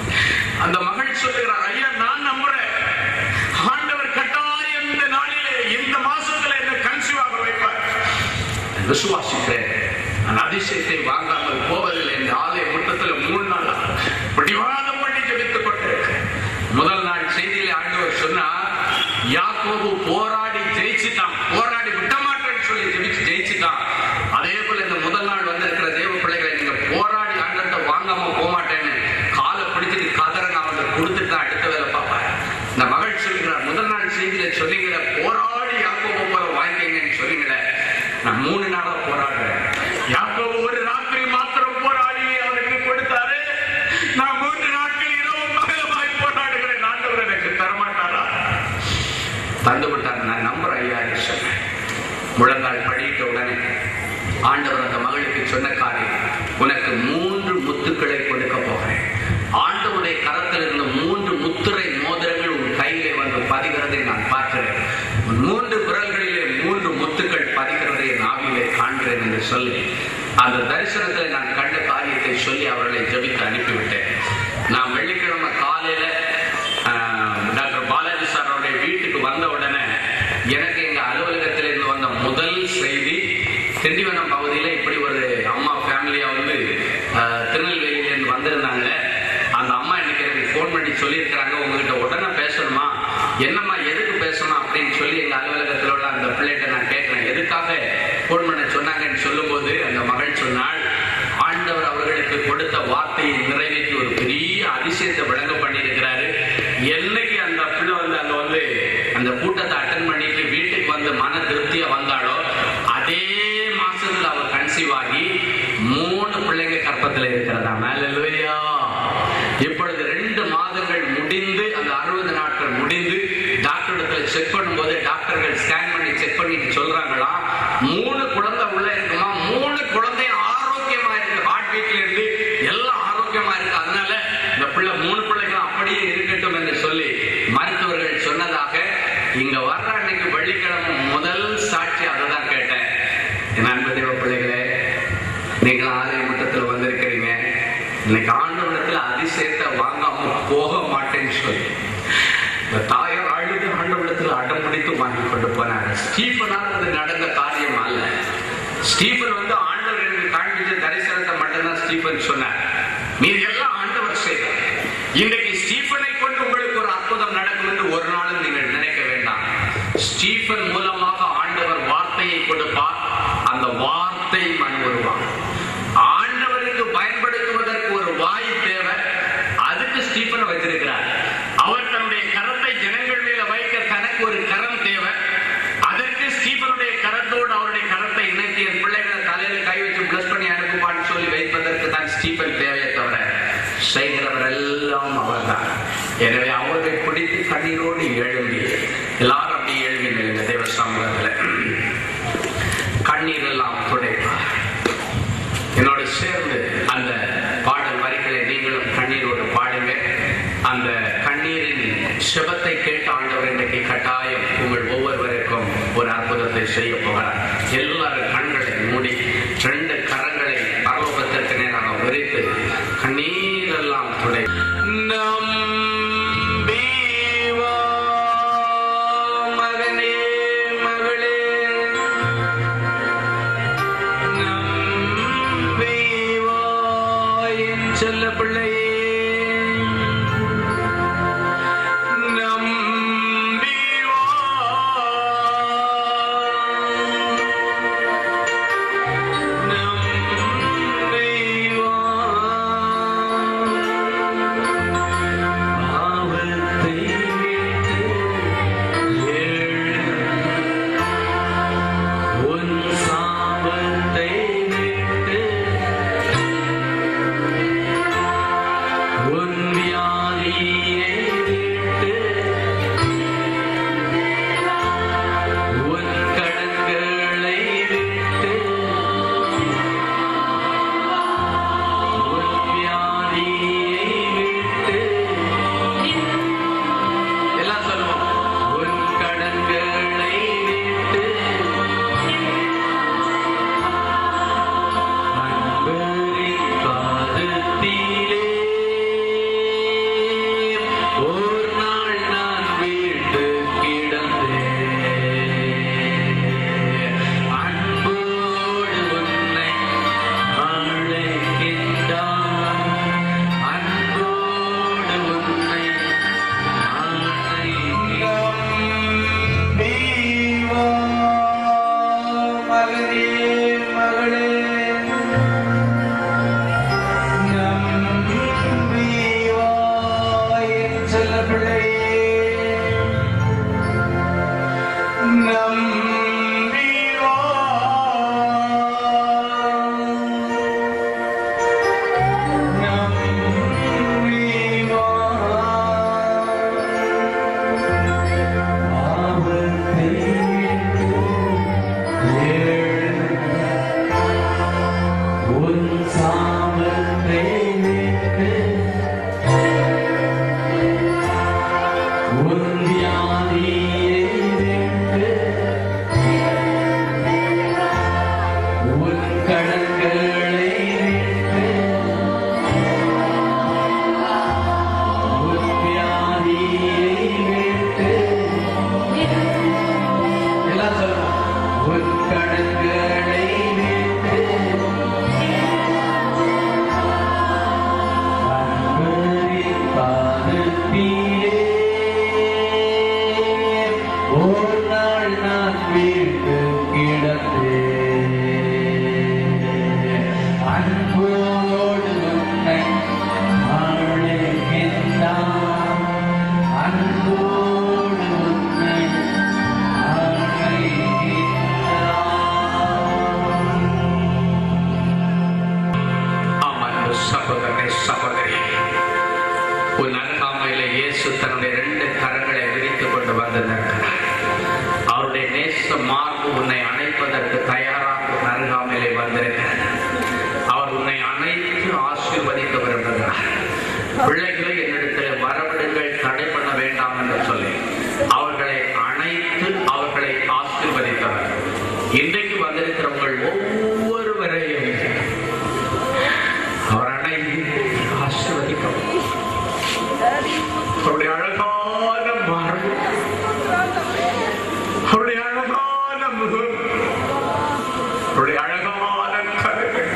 அந்த மகள் சொல்லுகிறார் ஐயா நான் நம்புறேன் ஆண்டவர் கட்டாயம் இந்த நாளிலே இந்த மாசத்துல என்ன கன்சீவ் ஆக வைப்பார் நான் விசுவாசிக்கிறேன் நான் அதிசயத்தை வாங்காமல் போவதில்லை இந்த ஆலய முட்டத்தில் மூணு நாள் பிடிவாதம் பண்ணி ஜெபித்துக் கொண்டிருக்கிறேன் முதல் நாள் செய்தியில ஆண்டவர் சொன்னார் யாக்கோபு போராடி ஜெயிச்சுட்டான் போராடி விட்ட மாட்டேன்னு சொல்லி ஜெபிச்சு ஜெயிச்சுட்டான் அதே போல இந்த முதல் நாள் வந்திருக்கிற தேவ பிள்ளைகளை நீங்க போராடி ஆண்டர்கிட்ட வாங்காம போக மாட்டேன்னு காலை பிடிச்சிட்டு கதற நான் அவங்களுக்கு கொடுத்துட்டு தான் அடுத்த வேலை பார்ப்பேன் இந்த மகள் சொல்லுகிறார் முதல் நாள் செய்தியில சொன்னீங்களே போராடி யாக்கோபு போல வாங்கிக்கங்கன்னு சொன்னீங்களே நான் மூணு நாளா போராடுறேன் யாக்கோபு ஒரு ராத்திரி மாத்திரம் போராடி அவனுக்கு கொடுத்தாரு நான் மூன்று நாட்கள் இரவு பகலமாய் போராடுகிறேன் ஆண்டவர் எனக்கு தரமாட்டாரா தந்து விட்டார் நான் நம்புறேன் ஐயா என்று சொன்னேன் முழங்கால் படியிட்ட உடனே ஆண்டவர் அந்த மகளுக்கு சொன்ன காரியம் உனக்கு மூன்று முத்துக்களை கொடுக்க போகிறேன் ஆண்டவருடைய கரத்தில் இருந்த மூன்று முத்துரை மோதிரங்கள் உன் கையிலே வந்து பதிகிறதை நான் பார்க்கிறேன் உன் மூன்று விரல்களிலே மூன்று முத்துக்கள் பதிகிறதை என் ஆவியிலே காண்கிறேன் என்று சொல்லி அந்த தரிசனத்தில் நான் கண்ட காரியத்தை சொல்லி அவர்களை ஜெபித்து அனுப்பிவிட்டேன் நான் வெள்ளிக்கிழமை காலையில ஆஹ், டாக்டர் பாலாஜி சார் அவருடைய வீட்டுக்கு வந்த உடனே எனக்கு எங்க அலுவலகத்தில் இருந்து வந்த முதல் செய்தி திண்டிவனம் பகுதியில இப்படி ஒரு அம்மா ஃபேமிலியா வந்து ஆஹ், திருநெல்வேலியில இருந்து வந்திருந்தாங்க அந்த அம்மா இன்னைக்கு எனக்கு ஃபோன் பண்ணி சொல்லி சொல்லியிருக்கிறாங்க உங்ககிட்ட உடனே பேசணுமா என்னம்மா எதுக்கு பேசணும் அப்படின்னு சொல்லி எங்க அலுவலகத்தில் உள்ள அந்த பிள்ளைகிட்ட நான் கேட்கிறேன் எதுக்காக ஃபோன் பண்ண சொன்னாங்கன்னு சொல்லும்போது அந்த மகள் சொன்னாள் ஆண்டவர் அவர்களுக்கு கொடுத்த வார்த்தையை நிறைவேற்றி ஒரு பெரிய அதிசயத்தை விளங்க பண்ணியிருக்கிறாரு என்னைக்கு அந்த பிள்ளை வந்து அங்க வந்து அந்த கூட்டத்தை அட்டன் பண்ணிட்டு வீட்டுக்கு வந்து மன திருப்தியா வந்தாளோ அதே மாசத்துல அவர் கன்சீவ் ஆகி மூணு பிள்ளைங்க கற்பத்துல இருக்கிறதா மேலா இப்பொழுது ரெண்டு மாதங்கள் முடிந்து அந்த அறுபது நாட்கள் முடிந்து டாக்டர் இடத்துல செக் பண்ணும்போது டாக்டர்கள் ஸ்கேன் பண்ணி செக் பண்ணிட்டு சொல்றாங்களா மூணு குழந்தை உள்ள இருக்குமா மூணு குழந்தை ஆரோக்கியமா இருக்கு ஹார்ட் பீட்ல இருந்து எல்லாம் ஆரோக்கியமா இருக்கு அதனால இந்த பிள்ளை மூணு பிள்ளைகளும் அப்படியே இருக்கட்டும் என்று சொல்லி மருத்துவர்கள் சொன்னதாக இங்க வர்ற அன்னைக்கு வெள்ளிக்கிழமை முதல் சாட்சி அதை தான் கேட்டேன் என் அன்பு தேவ பிள்ளைகளே நீங்கள் ஆலய மட்டத்தில் வந்திருக்கிறீங்க இன்னைக்கு ஆண்டவனத்தில் அதிசயத்தை வாங்காம போக மாட்டேன்னு சொல்லி இந்த தாயார் அழுது ஆண்டவனத்தில் அடம் பிடித்து வாங்கி கொண்டு போனாங்க ஸ்டீஃபனால் அது நடந்த காரியம் அல்ல ஸ்டீஃபன் வந்து ஆண்டவர் எனக்கு காண்பிச்ச தரிசனத்தை மட்டும்தான் ஸ்டீஃபன் சொன்னார் மீது எல்லாம் ஆண்டவர் செய்தார் இன்றைக்கு ஸ்டீஃபனை கொண்டு உங்களுக்கு ஒரு அற்புதம் நடக்கும் என்று ஒரு நாளும் நீங்கள் நினைக்க வேண்டாம் ஸ்டீஃபன் மூலமாக ஆண்டவர் வார்த்தையை கொடுப்பார் அந்த வார்த்தை மண் வருவான் ஆண்டவருக்கு பயன்படுத்துவதற்கு ஒரு வாய் தேவை அதுக்கு ஸ்டீஃபனை வைத்திருக்கிறார் அவர் தன்னுடைய கரத்தை ஜனங்கள் மேல வைக்க தனக்கு ஒரு கரம் தேவை அதற்கு ஸ்டீஃபனுடைய கரத்தோடு அவருடைய கரத்தை இணைத்து என் பிள்ளைகளை தலையில கை வச்சு பிளஸ் பண்ணி அனுப்புவான்னு சொல்லி வைப்பதற்கு தான் ஸ்டீஃபன் தேவையே தவிர செய்கிறவர் எல்லாம் அவர்தான் எனவே அவரை பிடித்து கண்ணீரோடு எழும்பி எல்லாரும் அப்படி எழும்பி நிலுங்க தேவ சமூகத்தில் கண்ணீர் எல்லாம் துடைப்பார் என்னோட சேர்ந்து அந்த பாடல் வரிகளை நீங்களும் கண்ணீரோடு பாடுங்க அந்த கண்ணீரின் சிவத்தை கேட்ட ஆண்டவர் இன்றைக்கு கட்டாயம் உங்கள் ஒவ்வொருவருக்கும் ஒரு அற்புதத்தை செய்ய போகிறார் எல்லாரும் கண்களை மூடி ரெண்டு கரங்களை பரலோகத்திற்கு நேராக விரித்து கண்ணீரெல்லாம் துடை நம்பி வா, மகனே மகளே நம்பி வா, என் செல்ல பிள்ளையே நம்பி அருகாமையில இயேசு தன்னுடைய ரெண்டு கரங்களை விரித்துக் கொண்டு வந்திருக்கிறார் அவருடைய நேச மார்பு உன்னை அணைப்பதற்கு தயாராக உன் அருகாமையிலே வந்திருக்கிறார் அவர் உன்னை அணைத்து ஆசீர்வதிக்க விரும்புகிறார் பிள்ளைகளை என்னிடத்தில் வரவிடுங்கள் தடை பண்ண வேண்டாம் என்று சொல்லி அவர்களை அணைத்து அவர்களை ஆசீர்வதித்தவர் இன்றைக்கு வந்திருக்கிறவங்கள் ஒவ்வொருவரையும் அவர் அணைத்து ஆசீர்வதிக்கவும் அவருடைய அழகான மார்பு அவருடைய அழகான முகம் அவருடைய அழகான கருகள்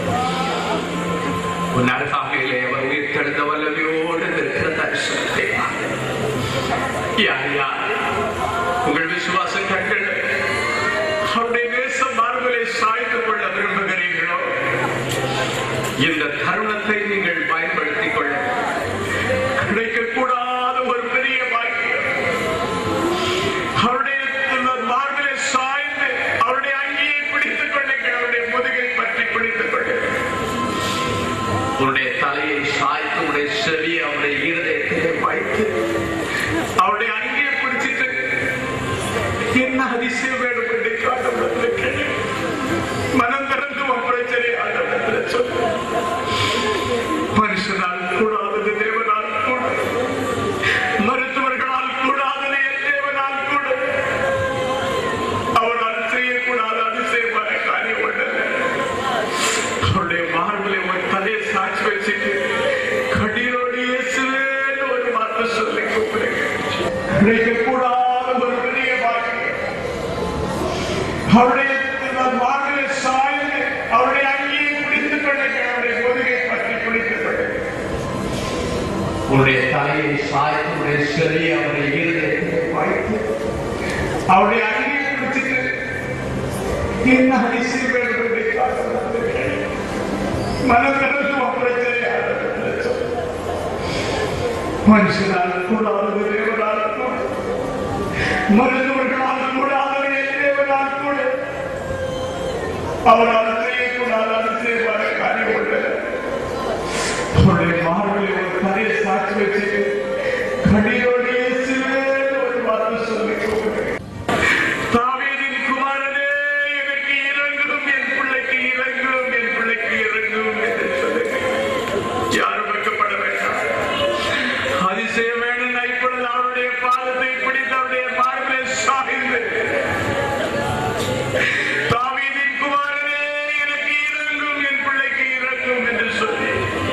உன் அருகாமையிலே அவர் உயிர்த்தெழுந்த வல்லமையோடு இருக்கிற தரிசனத்தை பாரு. யார் யார் உங்கள் விசுவாச கண்கள் அவருடைய நேச மார்பிலை சாய்த்து கொள்ள விரும்புகிறீர்களோ இந்த தருணத்தை நீங்கள் பயன்படுத்திக் கொள்ள கிடைக்கக்கூடாத ஒரு பெரிய பாக்கியம் அவருடைய இந்த மார்பிலை சாய்ந்து அவருடைய அங்கியை பிடித்துக் கொள்ளுங்கள் அவருடைய முதுகை பற்றி பிடித்துக் கொள்ளுங்கள் உன்னுடைய தலையை சாய்த்து உன்னுடைய செவியை அவருடைய இருதயத்திலே வைத்து அவருடைய அங்கியை பிடிச்சிட்டு என்ன அதிசயம் வேணும் என்று காட்டப்பட்டிருக்கிறது மனம் திறந்து உன் பிரச்சனை ஆண்டவரிடத்தில் சொல்லு மனுஷனால் கூடாதது தேவனால் கூட மருத்துவர்களால் கூடாதது என் தேவனால் கூட அவரால் செய்யக்கூடாத அதிசயமான காரியம் ஒன்றல்ல அவருடைய மார்பிலை ஒரு தலையை சாட்சி வச்சுட்டு கண்ணீரோடு இயேசுவேன்னு ஒரு வார்த்தை சொல்லி கூப்பிடுங்க கிடைக்கக்கூடாத ஒரு பெரிய பாக்கியம் அவருடைய இந்த மார்பிலை சாய்ந்து அவருடைய அங்கியை பிடித்துக் கொள்ளுங்க அவருடைய முதுகை பற்றி பிடித்துக் கொள்ளுங்க உன்னுடைய தலையை சாய்த்து உன்னுடைய செறியை அவருடைய இருதயத்தை வைத்து அவருடைய அங்கியை பிடிச்சிட்டு என்ன அதிசயம் வேண்டும் என்று காட்டுகிறார்கள். மனதிறந்து ஒப்படைத்ததை மனுஷனால் கூடாதது தேவனால் கூட மருத்துவர்களால் கூடாதது என் தேவனால் கூட அவரால் செய்யக்கூடாத அதிசயமான காரியம் உள்ளது அவருடைய மார்பிலை ஒரு கதையை சாட்சி வச்சு கடியோடு இயேசுவே ஒரு வார்த்தை சொல்லி கூப்பிடுகிறேன். தாவீதின் குமாரனே எனக்கு இறங்கும் என் பிள்ளைக்கு இறங்கும் என் பிள்ளைக்கு இறங்கும் என்று சொல்லுங்கள் யாரும் வெட்கப்பட வேண்டாம் அதிசயம் வேணும் நான் இப்பொழுது அவருடைய பாதத்தை பிடித்து அவருடைய மார்பிலை சாய்ந்து தாவீதின் குமாரனே எனக்கு இறங்கும் என் பிள்ளைக்கு இறங்கும் என்று சொல்லி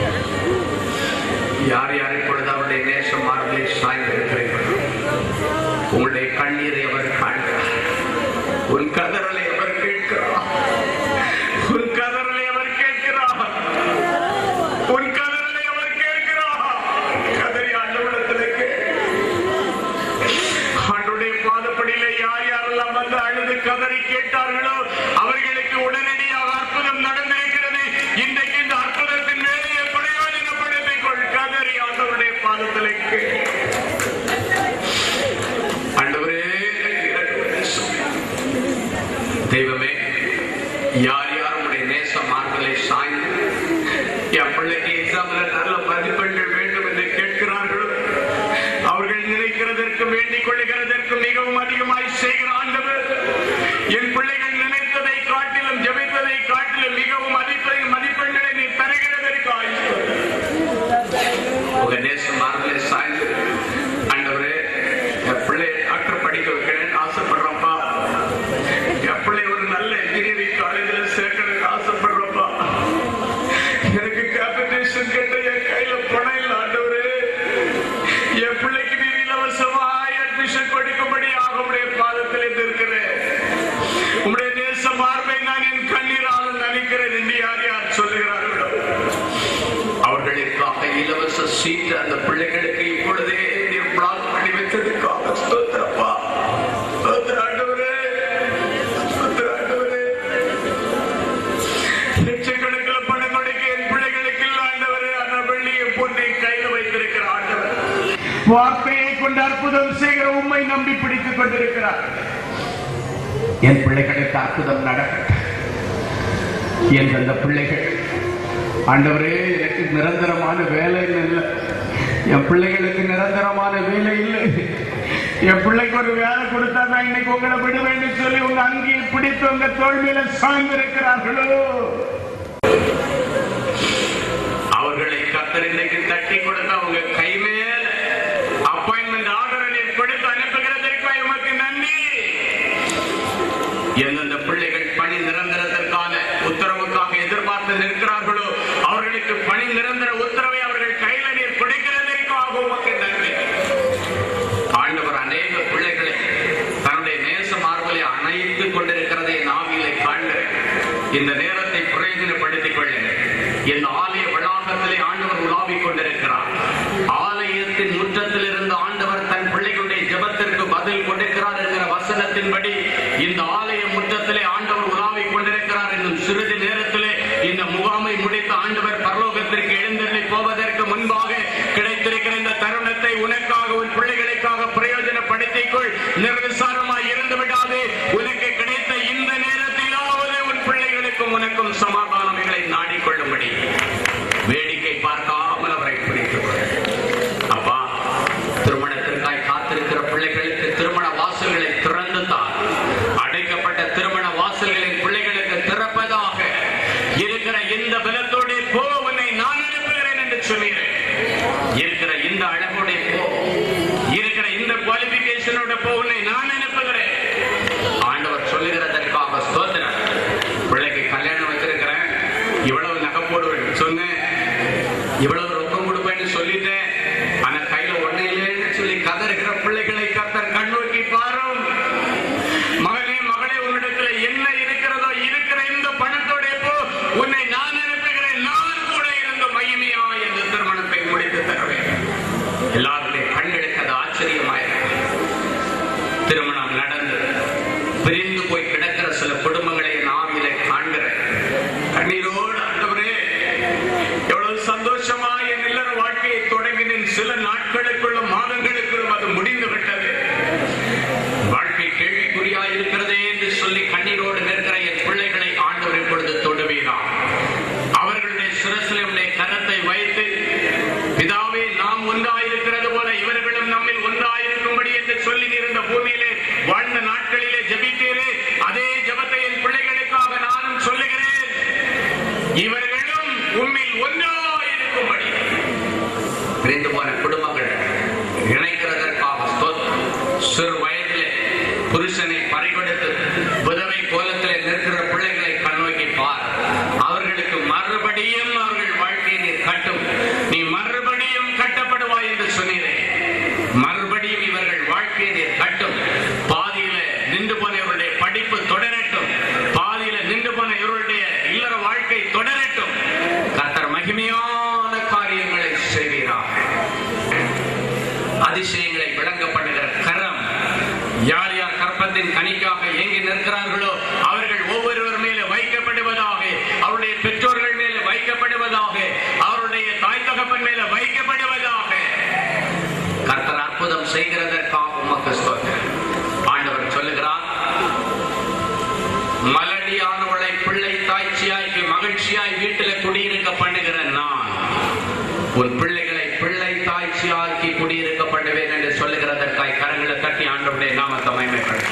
யார் யார் இப்பொழுது அவருடைய நேச மார்பிலை சாய்ந்திருக்கிறீர்கள் உங்களுடைய கண்ணீரை அவர் காண்கிறார் உன் கதறலை அவர் கேட்கிறார் உன் கதறலை அவர் கேட்கிறார் உன் கதறலை அவர் கேட்கிறார் கதறி ஆண்டவரிடத்தில் கேள். ஆண்டவருடைய பாதப்படியிலே யார் யாரெல்லாம் வந்து அழுது கதறி கேட்டார்களோ அவர்களுக்கு உடனடியாக அற்புதம் நடந்திருக்கிறது இன்றைக்கு இந்த அற்புதத்தின் வேலையை பிரயோஜனப்படுத்திக் கொள் கதறி ஆண்டவருடைய பாதத்திலே கேள். ஆண்டவரே இறங்குவதை சொல்லு. தெய்வமே யார் யார் உடைய நேச மார்களை சாய்ந்து என் பிள்ளைக்கு எக்ஸாம்ல நல்ல மதிப்பெண்கள் வேண்டும் என்று கேட்கிறார்களோ அவர்கள் நினைக்கிறதற்கு வேண்டிக் கொள்ளுகிறதற்கு மிகவும் அதிகமாய் செய்கிற ஆண்டவர் என் பிள்ளைகள் நினைத்ததை காட்டிலும் ஜெபித்ததை காட்டிலும் மிகவும் மதிப்பை மதிப்பெண்களை நீ தருகிறதற்கு ஆயுள் உங்க நேச மார்களை சாய்ந்து ஆண்டவரே என் பிள்ளை டாக்டர் படிக்க வைக்கிறேன்னு ஆசைப்படுறப்பா என் பிள்ளை ஒரு நல்ல இன்ஜினியரிங் காலேஜில் சேர்க்கணும்னு ஆசைப்படுறப்பா எனக்கு கேபிட்டேஷன் கேட்ட என் கையில பணம் இல்லை ஆண்டவரே என் பிள்ளைக்கு நீர் இலவசமாய் அட்மிஷன் கொடுக்கும்படி உடைய பாதத்தில் இருக்கிறேன் உம்முடைய நேச மார்பை நான் என் கண்ணீரால் நினைக்கிறேன் என்று யார் யார் சொல்லுகிறார்களோ அவர்களுக்காக இலவச சீட்டு அந்த பிள்ளைகளுக்கு இப்பொழுதே நீர் பிளாக் பண்ணி வைத்ததுக்காக ஸ்தோத்திரப்பா ஸ்தோத்திர ஆண்டவரே ஸ்தோத்திர ஆண்டவரே லட்சக்கணக்கில் பணம் கொடுக்க என் பிள்ளைகளுக்கு இல்ல ஆண்டவரே அந்த வெள்ளியை பொன்னை கையில் வைத்திருக்கிற ஆண்டவர் வார்த்தையை கொண்டு அற்புதம் செய்கிற உண்மை நம்பி பிடித்துக் கொண்டிருக்கிறார் என் பிள்ளைகளுக்கு அற்புதம் நடக்கட்டும் எந்தெந்த பிள்ளைகள் ஆண்டவரே எனக்கு நிரந்தரமான வேலை இல்லை என் பிள்ளைகளுக்கு நிரந்தரமான வேலை இல்லை என் பிள்ளைக்கு ஒரு வேலை கொடுத்தா நான் இன்னைக்கு உங்களை விடுவேன்னு சொல்லி உங்க அங்கேயே பிடித்து உங்க தோல் மேல சாய்ந்து இருக்கிறார்களோ அவர்களை கத்தர் இன்னைக்கு தட்டி கொடுத்த உங்க கை மேல அப்பாயின்மெண்ட் ஆர்டரை நீர் கொடுத்து அனுப்புகிறதற்கு உமக்கு நன்றி எந்தெந்த பிள்ளைகள் பணி நிரந்தரத்திற்கான உத்தரவுக்காக எதிர்பார்த்து நிற்கிறார்களோ அவர்களுக்கு பணி நிரந்தர உத்தரவை அவர்கள் கையில நீர் கொடுக்கிறதற்காக உமக்கு நன்றி ஆண்டவர் அநேக பிள்ளைகளை தன்னுடைய நேச மார்பலை அணைத்துக் கொண்டிருக்கிறதை நாவிலை காண்கிறேன் இந்த நேரத்தை பிரயோஜனப்படுத்திக் கொள்ளுங்கள் இந்த ஆலய வளாகத்திலே ஆண்டவர் உலாவிக் கொண்டிருக்கிறார் ஆலயத்தின் முற்றத்தில் இருந்து ஆண்டவர் தன் பிள்ளைகளுடைய ஜெபத்திற்கு பதில் கொடுக்கிறார் என்கிற வசனத்தின்படி இந்த ஆலய முற்றத்திலே ஆண்டவர் உலாவிக் கொண்டிருக்கிறார் என்னும் சிறிது நேரத்திலே இந்த முகாமை முடித்து ஆண்டவர் பரலோகத்திற்கு எழுந்தள்ளி போவதற்கு முன்பாக கிடைத்திருக்கிற இந்த தருணத்தை உனக்காக உன் பிள்ளைகளுக்காக பிரயோஜனப்படுத்திக் கொள் நிர்விசாரமாய் இருந்து விடாதே உனக்கு கிடைத்த இந்த நேரத்திலாவது உன் பிள்ளைகளுக்கும் உனக்கும் சமாதானங்களை நாடிக்கொள்ளும்படி வேடிக்கை பார்க்காமல் அவரை பிடித்துக் கொள் அப்பா திருமணத்திற்காய் காத்திருக்கிற பிள்ளைகளுக்கு திருமண வாசல்களை திறந்து தான் அடைக்கப்பட்ட திருமண வாசல்களின் பிள்ளைகளுக்கு திறப்பதாக இருக்கிற இந்த பலத்தோடு போ உன்னை நான் அனுப்புகிறேன் என்று சொன்னீர்கள் இருக்கிற இந்த அழகோட போ இருக்கிற இந்த குவாலிபிகேஷனோட போ உன்னை நான் அனுப்புகிறேன் ஆண்டவர் சொல்லுகிறதற்காக ஸ்தோத்திரம் பிள்ளைக்கு கல்யாணம் வச்சிருக்கிறேன் இவ்வளவு நகை போடுவேன் சொன்னேன் இவ்வளவு ரொக்கம் கொடுப்பேன்னு சொல்லிட்டேன் ஆனா கையில ஒண்ணு இல்லைன்னு சொல்லி கதறுகிற பிள்ளைகளை கத்தர் கண்ணோக்கி பாரும் மகனே மகளே உன்னிடத்துல என்ன இருக்கிறதோ இருக்கிற இந்த பணத்தோட போ உன்னை நான் அனுப்புகிறேன் நான் கூட இருந்த மகிமையா இந்த திருமணத்தை முடித்து தருவேன் எல்லாருடைய கண்களுக்கு அது ஆச்சரியமாயிருக்கும் திருமணம் நடந்து பிரிந்து போய் கிடக்கிற சில குடும்பங்களை நாவிலே காண்கிறேன் கண்ணீரோடு ஆண்டவரே எவ்வளவு சந்தோஷமா என் இல்லற வாழ்க்கையை தொடங்கினேன் சில நாட்களுக்குள்ளும் மாதங்களுக்குள்ளும் அது முடிந்து விட்டது வாழ்க்கை கேள்விக்குறியா இருக்கிறதே என்று சொல்லி கண்ணீரோடு நிற்கிற என் பிள்ளைகளை ஆண்டவர் இப்பொழுது தொடுவீராம் அவர்களுடைய சிரசில் உடைய கரத்தை வைத்து பிதாவே நாம் ஒன்றாயிருக்கிறது போல இவர்களும் நம்மில் ஒன்றாயிருக்கும்படி என்று சொல்லி இருந்த பூமியிலே வாழ்ந்த நாட்களிலே ஜெபித்தீரே அதே ஜெபத்தை என் பிள்ளைகளுக்காக நானும் சொல்லுகிறேன் இவர்களும் உம்மில் ஒன்றாயிருக்கும்படி பிரிந்து போன குடும்பங்கள் இணைக்கிறதற்காக ஸ்தோத்திரம் சிறு வயதிலே புருஷனை பறிகொடுத்து புதவை கோலத்திலே நிற்கிற பிள்ளைகளை கண்ணோக்கி பார் அவர்களுக்கு மறுபடியும் அவர்கள் வாழ்க்கையை நீர் கட்டும் நீ மறுபடியும் கட்டப்படுவாய் என்று சொன்னீரே மறுபடியும் இவர்கள் வாழ்க்கையை நீர் கட்டும் பாதியில நின்று போன இவருடைய படிப்பு தொடரட்டும் பாதியில நின்று போன இவருடைய இல்லற வாழ்க்கை தொடரட்டும் கர்த்தர் மகிமையான காரியங்களை செய்கிறார் அதிசயங்களை விளங்க பண்ணுகிற கரம் யார் யார் கற்பத்தின் கனிக்காக ஏங்கி நிற்கிறார்களோ அவர்கள் ஒவ்வொருவர் மேலே வைக்கப்படுவதாக அவருடைய பெற்றோர்கள் மேலே வைக்கப்படுவதாக அவருடைய தாய் தகப்பன் மேலே வைக்கப்படுவதாக கர்த்தர் அற்புதம் செய்கிறதற்காக உமக்கு ஸ்தோத்திரம் ஆண்டவர் சொல்லுகிறார் மலடியானவளை பிள்ளை தாய்ச்சியாய்க்கு மகிழ்ச்சியாய் வீட்டில குடியிருக்க பண்ணுகிற நான் உன் பிள்ளைகளை பிள்ளை தாய்ச்சியாக்கி குடியிருக்க பண்ணுவேன் என்று சொல்லுகிறதற்காய் கரங்களை தட்டி ஆண்டவருடைய நாமத்தை மகிமைப்படும்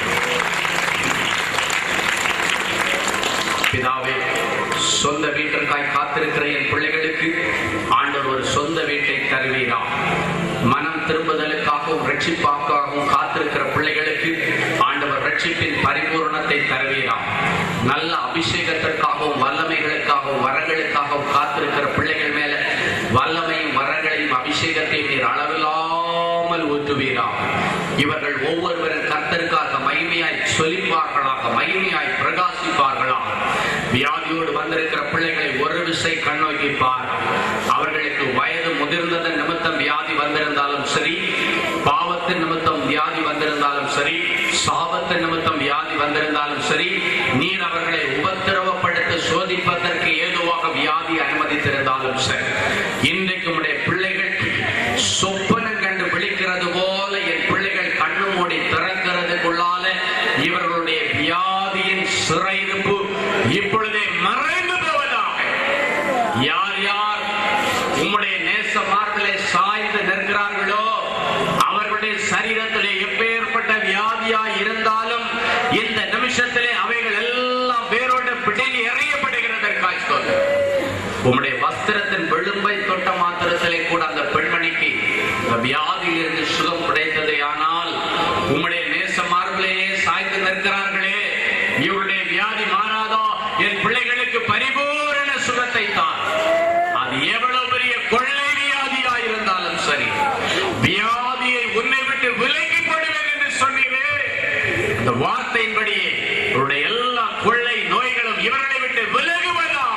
பிதாவே சொந்த வீட்டிற்காய் காத்திருக்கிற என் பிள்ளைகளுக்கு ஆண்டவர் ஒரு சொந்த வீட்டை தருவீரா மனம் திரும்புதலுக்காகவும் ரட்சிப்பாக்காகவும் காத்திருக்கிற பிள்ளைகளுக்கு ஆண்டவர் ரட்சிப்பின் பரிபூரணத்தை தருவீரா நல்ல அபிஷேகத்திற்காகவும் வல்லமைகளுக்காகவும் வரங்களுக்காகவும் காத்திருக்கிற பிள்ளைகள் மேல வல்லமையும் வரங்களையும் அபிஷேகத்தையும் நீர் அளவில்லாமல் ஊற்றுவீரா இவர்கள் ஒவ்வொருவரும் கர்த்தருக்காக மகிமையாய் சொலிப்பார்களாக மகிமையாய் பிரகாசிப்பார்களாக வியாதியோடு வந்திருக்கிற பிள்ளைகளை ஒரு விசை கண்ணோக்கி பார் அவர்களுக்கு வயது முதிர்ந்ததன் நிமித்தம் வியாதி வந்திருந்தாலும் சரி பாவத்தின் நிமித்தம் வியாதி வந்திருந்தாலும் சரி சாபத்தின் நிமித்தம் வியாதி வந்திருந்தாலும் சரி நீர் அவர்களை உபத்திரவப்படுத்த சோதிப்பதற்கு ஏதுவாக வியாதி அனுமதித்திருந்தாலும் சரி இன்றைக்கு உடைய பிள்ளைகள் சொப்பனம் கண்டு விழிக்கிறது போல என் பிள்ளைகள் கண்ணு மூடி திறக்கிறதுக்குள்ளால இவர்களுடைய வியாதியின் சிறையிருப்பு இப்பொழுதே மறைந்து போவதாக யார் யார் உம்முடைய நேச மார்பிலே சாய்ந்து நிற்கிற சுகம் கிடைத்ததே ஆனால் உம்முடைய நேச மார்பிலேயே சாய்ந்து நிற்கிறார்களே இவருடைய வியாதி மாறாதோ என் பிள்ளைகளுக்கு பரிபூரண சுகத்தை தான் அது எவ்வளவு பெரிய கொள்ளை வியாதியா இருந்தாலும் சரி வியாதியை உன்னை விட்டு விலகி போடுவேன் என்று சொன்னீரே அந்த வார்த்தையின்படியே இவருடைய எல்லா கொள்ளை நோய்களும் இவர்களை விட்டு விலகுவதாக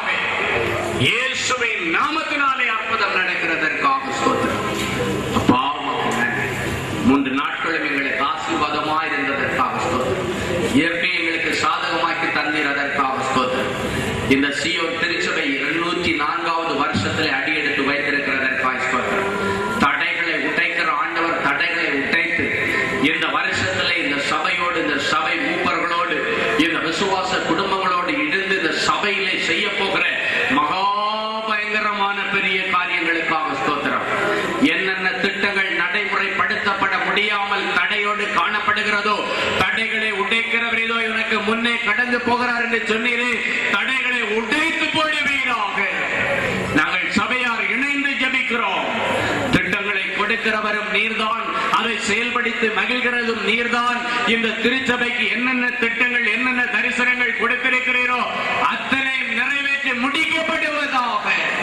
இயேசுவின் நாமத்தினாலே அற்புதம் நடக்கிறதற்காக ஸ்தோத்திரம் அப்பா உமக்கு நன்றி மூன்று நாட்களும் எங்களுக்கு ஆசீர்வாதமா இருந்ததற்காக ஸ்தோத்திரம் இயற்கை எங்களுக்கு சாதகமாக்கி தந்தீர் அதற்காக ஸ்தோத்திரம் இந்த சியோன் திருச்சபை இருநூற்றி நான்காவது வருஷத்திலே அடியெடுத்து வைத்திருக்கிறதற்காக ஸ்தோத்திரம் தடைகளை உடைக்கிற ஆண்டவர் தடைகளை உடைத்து இந்த வருஷத்துல இந்த சபையோடு இந்த சபை மூப்பர்களோடு இந்த விசுவாச குடும்பங்களோடு இருந்து இந்த சபையிலே செய்ய போகிற மகா பயங்கரமான பெரிய காரியங்களுக்காக ஸ்தோத்திரம் என்னென்ன திட்டங்கள் நடைமுறைப்படுத்தப்பட முடியாமல் தடையோடு காணப்படுகிறதோ தடைகளை உடைக்கிறவரேதோ இவனுக்கு முன்னே கடந்து போகிறார் என்று சொன்னீரே தடைகளை உடைத்து போடுவீராக நாங்கள் சபையார் இணைந்து ஜெபிக்கிறோம் திட்டங்களை கொடுக்கிறவரும் நீர்தான் அதை செயல்படுத்தி மகிழ்கிறதும் நீர்தான் இந்த திருச்சபைக்கு என்னென்ன திட்டங்கள் என்னென்ன தரிசனங்கள் கொடுத்திருக்கிறீரோ அத்தனை நிறைவேற்றி முடிக்கப்படுவதாக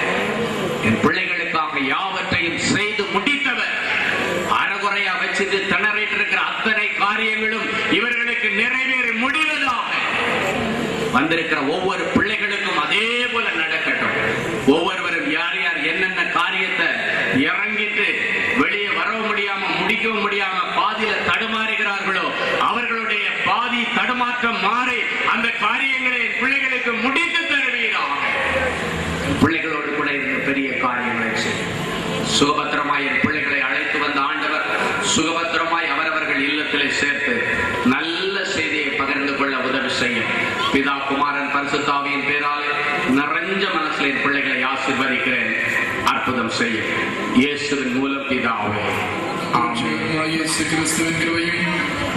என் பிள்ளைகளுக்காக யாவற்றையும் செய்து முடித்தவர் அறகுறையா வச்சுட்டு திணறிட்டு இருக்கிற அத்தனை காரியங்களும் இவர்களுக்கு நிறைவேறி முடிவதாக வந்திருக்கிற ஒவ்வொரு பிள்ளைகளுக்கும் அதே போல நடக்கட்டும் ஒவ்வொருவரும் யார் யார் என்னென்ன காரியத்தை இறங்கிட்டு வெளியே வரவும் முடியாம முடிக்கவும் முடியாம பாதியில தடுமாறுகிறார்களோ அவர்களுடைய பாதி தடுமாற்றம் மாறி அந்த காரியங்களை என் பிள்ளைகளுக்கு முடித்து தருவீராக பிள்ளைகளோடு கூட இருந்த பெரிய காரியங்களை செய்யும் சுகபத்திரமாய் என் பிள்ளைகளை அழைத்து வந்த ஆண்டவர் சுகபத்திரமாய் அவரவர்கள் இல்லத்திலே சேர்த்து நல்ல செய்தியை பகிர்ந்து கொள்ள உதவி செய்யும் பிதா குமாரன் பரிசுத்தாவியின் பேராலே நிறைஞ்ச மனசுல என் பிள்ளைகளை ஆசீர்வதிக்கிறேன் அற்புதம் செய்யும் இயேசுவின் மூலம் பிதாவே ஆமென். இயேசு கிறிஸ்துவின் கிருபையும்